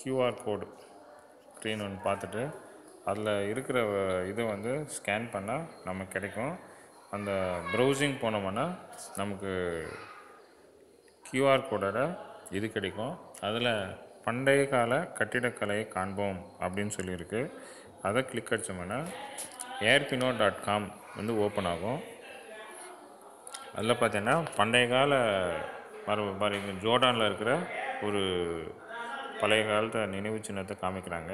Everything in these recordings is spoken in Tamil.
கியூஆர் கோடு ஸ்க்ரீன் ஒன்று பார்த்துட்டு அதில் இருக்கிற இதை வந்து ஸ்கேன் பண்ணால் நமக்கு கிடைக்கும் அந்த ப்ரௌசிங் போனோம்னா நமக்கு கியூஆர் கோடோட இது கிடைக்கும் அதில் பண்டைய கால கட்டிடக்கலையை காண்போம் அப்படின்னு சொல்லியிருக்கு அதை கிளிக் அடித்தோம்னா ஏர்பினோ டாட் காம் வந்து ஓப்பன் ஆகும் அதில் பார்த்தீங்கன்னா பண்டைய கால மர பாருங்க ஜோர்டானில் இருக்கிற ஒரு பழைய காலத்தை நினைவு சின்னத்தை காமிக்கிறாங்க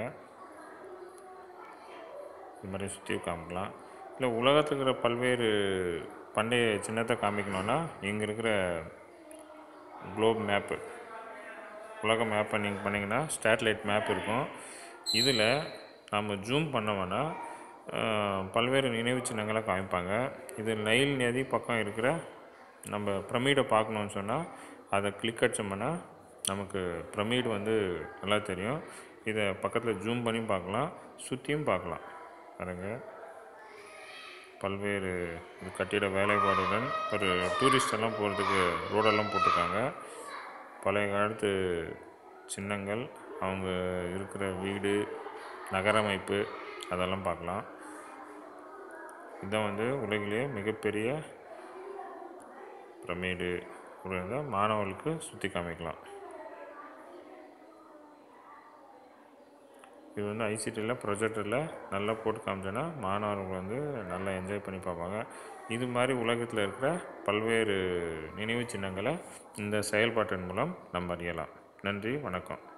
இது மாதிரி சுற்றி காமிக்கலாம் இல்லை உலகத்தில் இருக்கிற பல்வேறு பண்டைய சின்னத்தை காமிக்கணுன்னா இங்கே இருக்கிற குளோப் மேப்பு உலக மேப்பை நீங்கள் பண்ணிங்கன்னா ஸ்டேட்லைட் மேப் இருக்கும் இதில் நம்ம ஜூம் பண்ணோம்னா அஹ், பல்வேறு நினைவு சின்னங்களை காமிப்பாங்க இது நைல் நதி பக்கம் இருக்கிற நம்ம பிரமிடை பார்க்கணுன்னு சொன்னால் அதை கிளிக் அடிச்சோம்னா நமக்கு பிரமிடு வந்து நல்லா தெரியும் இதை பக்கத்தில் ஜூம் பண்ணி பார்க்கலாம் சுற்றியும் பார்க்கலாம் பாருங்க பல்வேறு இது கட்டிட வேலைப்பாடுடன் ஒரு டூரிஸ்ட் எல்லாம் போகிறதுக்கு ரோடெல்லாம் போட்டிருக்காங்க பழைய காலத்து சின்னங்கள் அவங்க இருக்கிற வீடு நகரமைப்பு அதெல்லாம் பார்க்கலாம் இதுதான் வந்து உலகிலேயே மிகப்பெரிய பிரமிடு அப்படின்றத மாணவர்களுக்கு சுற்றி காமிக்கலாம் இது வந்து ஐசிடியில் ப்ரொஜெக்டரில் நல்லா போட்டு காமிச்சோன்னா மாணவர்கள் வந்து நல்லா என்ஜாய் பண்ணி பார்ப்பாங்க இது மாதிரி உலகத்தில் இருக்கிற பல்வேறு நினைவு சின்னங்களை இந்த செயல்பாட்டின் மூலம் நம்ம அறியலாம் நன்றி வணக்கம்